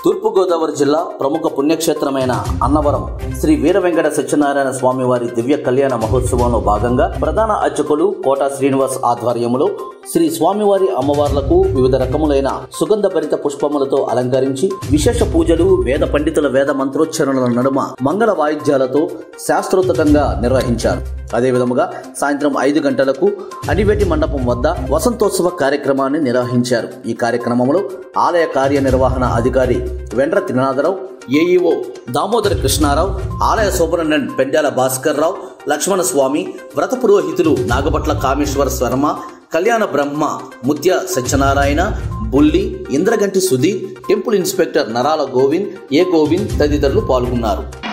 తూర్పుగోదావరి జిల్లా ప్రముఖ పుణ్యక్షేత్రమైన అన్నవరం శ్రీ వీర వెంకట సత్యనారాయణ స్వామి వారి దివ్య కళ్యాణ మహోత్సవంలో భాగంగా ప్రధాన అర్చకులు కోట శ్రీనివాస్ ఆధ్వర్యంలో శ్రీ స్వామివారి అమ్మవార్లకు వివిధ రకములైన సుగంధ భరిత పుష్పములతో అలంకరించి విశేష పూజలు వేద పండితుల వేద మంత్రోచ్చరణల నడుమ మంగళ వాయిద్యాలతో శాస్త్రోత్తకంగా నిర్వహించారు అదేవిధముగా సాయంత్రం ఐదు గంటలకు అనివేటి మండపం వద్ద వసంతోత్సవ కార్యక్రమాన్ని నిర్వహించారు ఈ కార్యక్రమంలో ఆలయ కార్యనిర్వహణ అధికారి వెండ్ర త్రినాథరావు ఏఈఓ దామోదర కృష్ణారావు ఆలయ సూపరింటెండెంట్ పెండ్యాల భాస్కర్ రావు లక్ష్మణ స్వామి వ్రత పురోహితులు నాగపట్ల కామేశ్వర శర్మ కళ్యాణ బ్రహ్మ ముత్య సత్యనారాయణ బుల్లి ఇంద్రగంటి సుధీర్ టెంపుల్ ఇన్స్పెక్టర్ నరాల గోవింద్ ఏ గోవింద్ తదితరులు పాల్గొన్నారు